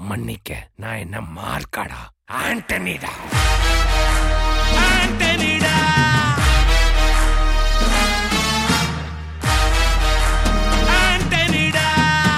மன்னிக்க நான் என்ன மார்க்காடா ஆண்டனிடா ஆண்டனிடா ஆண்டனிடா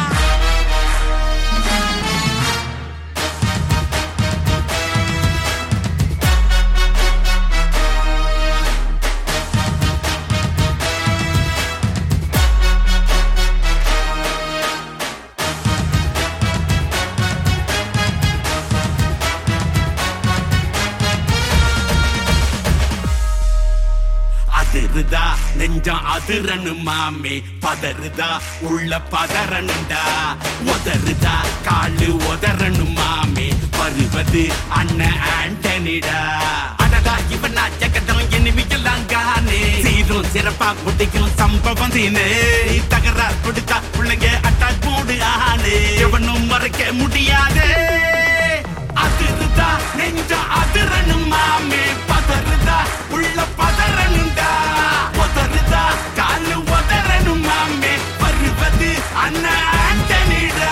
அதிருதா நெஞ்சம் அதிரனு மாமே பதறுதா உள்ள பதறனுண்டா உதறுதா காலு உதறனு மாமே வருவது அண்ணன் ஆண்டனிடா அடடா இவன் ஜகதம் எனிமிக்கலாம் காணே சீரும் சிறப்பா குட்டிக்கும் சம்பவம் தீனே தகராறு கொடுத்தா பிள்ளைங்க அட்டாக் போடு ஆனே எவனும் மறைக்க முடியாதே அதிருதா நெஞ்ச அதிரனு மாமே பதறுதா உள்ள பதறனுண்டா உதறுதா காலு உதறனு மாமே வருவது அண்ணன் ஆண்டனிடா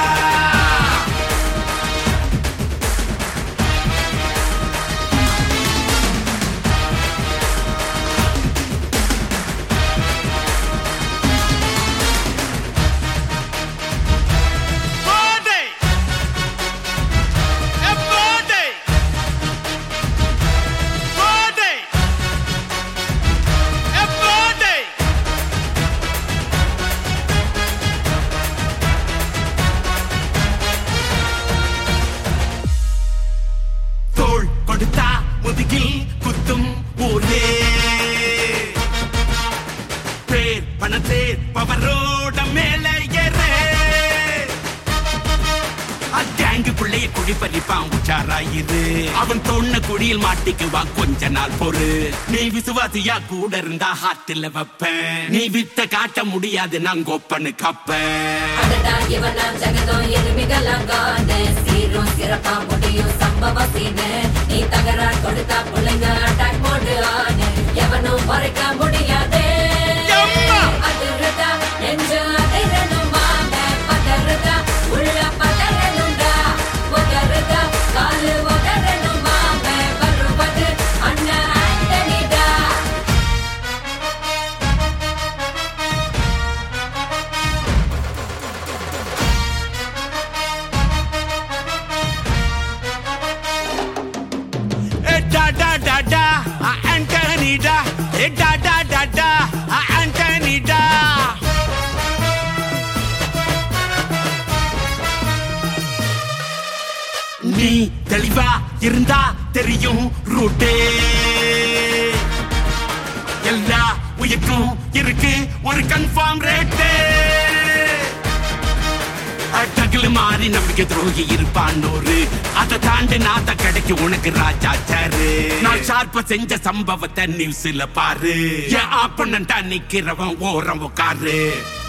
Body! A body! Body! A body! தோள் கொடுத்தா முதுகில் குத்தும் ஊரே பேர் பணத்தேர் பவரோட மேல ஏறே அங்கேங்கு பிள்ளைய குடி பறிப்பான் உச்சாராயிரு அவன் தொன்ன குடியில் மாட்டிக்குவான் கொஞ்ச நாள் பொறு நீ விசுவாசியா கூட இருந்தா ஹாட்டில் வைப்பேன் நீ வித்த காட்ட முடியாது நான் கொப்பனு கப்பேன் அடடா இவனா ஜெகதம் எருமிகளாம் காணு சீரும் சிறப்பா முடியும் சம்பவ சீனு நீ தகராறு கொடுத்தா பிள்ளைங்க அட்டாக் போடு ஆனு எவனும் மறைக்க முடியாதே எம்மா! அதிருதா நெஞ்சு அதிரணும் வாங்க பதறுதா உள்ள பதறணுண்டா உதறுதா காலு உதறணும் வாங்க வருவது அண்ணன் ஆண்டனிடா Eh, da da da da, ah, Anthony da. Eh, da da da da, ah, Anthony da. நீ தெளிவா இருந்தா தெரியும் ரூட்டே எல்லா உயிர்க்கும் இருக்கு ஒரு கன்ஃபார்ம் ரேட்டே டகுல மாறி நம்பிக்கை துரோகி இருப்பான் ஒரு அதை தாண்டி நாத்த கிடைக்கும் உனக்கு ராஜா சாரு நான் ஷார்ப்ப செஞ்ச சம்பவத்தை நியூஸ்ல பாரு என் ஆப்பனண்டா நிக்கிறவன் ஓரம் உட்காரு